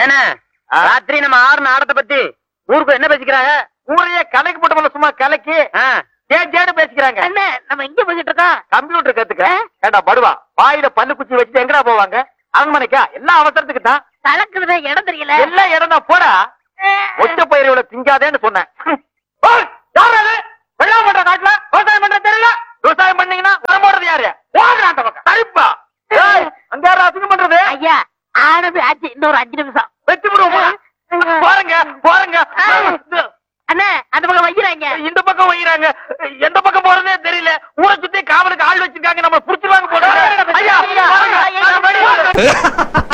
ஏன்னா ராத்திரி நம்ம ஆறு ஆடத்தை பத்தி ஊருக்கு என்ன பேசிக்கிறாங்க ஊரையே கலைக்கு போட்டு சும்மா கலைக்கு ஆ, ஜே ஜேன்னு பேசிக்கிறாங்க என்ன நம்ம இங்க பேசிட்டு இருக்கோம் கம்ப்யூட்டர் கத்துக்க ஏண்டா படுவா வாயில பல்லு குச்சி வச்சுட்டு எங்கடா போவாங்க அரண்மனைக்கா எல்லாம் அவசரத்துக்கு தான் கலக்குறத இடம் தெரியல எல்லாம் இடம் தான் போடா ஒத்த பயிரோட திங்காதேன்னு சொன்னேன் ஓய், யார் அது? வெள்ளாமை பண்ற காட்டுல விவசாயம் பண்ற தெரியல விவசாயம் பண்ணீங்கன்னா உரம் போடுறது யாரு ஓடுறா அந்த பக்கம் சரிப்பா ஏய், அங்க யாரா அசிங்கம் பண்றது ஐயா ஆனது ஆச்சு இன்னொரு அஞ்சு நிமிஷம் வெட்டி விடுவோம் போறங்க போறங்க அண்ணா அந்த பக்கம் வைக்கிறாங்க இந்த பக்கம் வைக்கிறாங்க எந்த பக்கம் போறதே தெரியல ஊரை சுத்தி காவலுக்கு ஆள் வச்சிருக்காங்க நம்ம புடிச்சிருவாங்க போல ஐயா, போறங்க.